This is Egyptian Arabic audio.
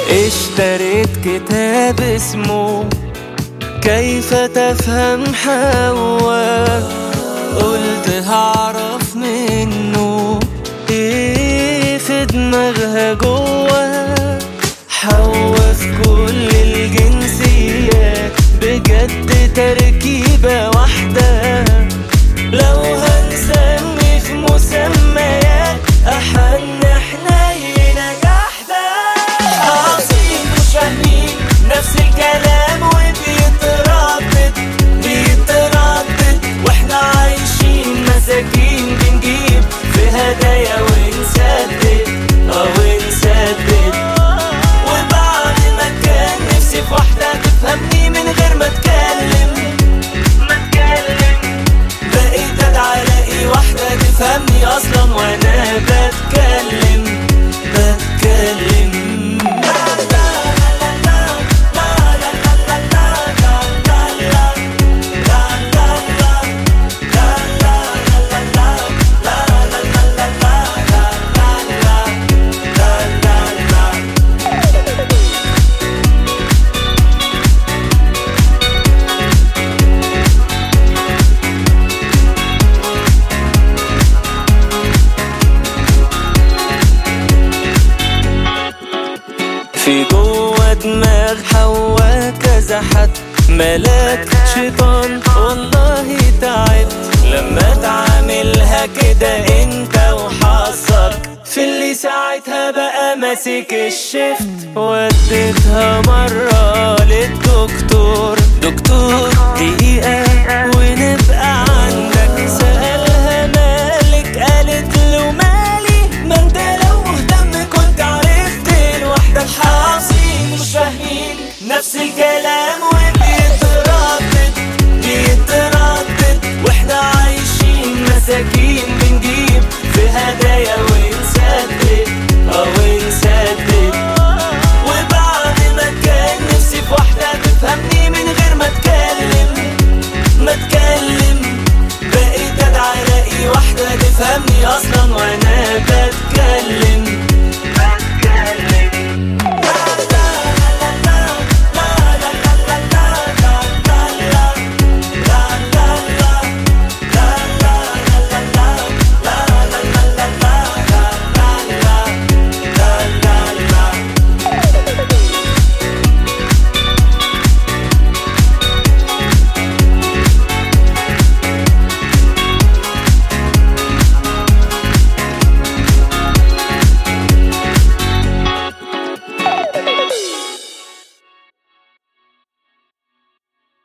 اشتريت كتاب اسمه كيف تفهم حواء قلت هعرف منه ايه في دماغها جوا حواء في كل الجنسيات بجد تركيبة واحدة لو هنسمي في مسميات أحن حنينة جحدة حافظين مش فاهمين نفس الكلام وبيتردد بيتردد واحنا عايشين مساكين بنجيب في هدايا ونسدد اه ونسدد وبعد ما كان نفسي في واحدة تفهمني من غير ما اتكلم ما اتكلم بقيت ادعى الاقي واحدة تفهمني اصلا وانا بتكلم بتكلم في جوه دماغ حوا كذا حد ملاك شيطان والله تعبت لما تعاملها كده انت وحظك في اللي ساعتها بقى ماسك الشفت وديتها مرة للدكتور دكتور دقيقة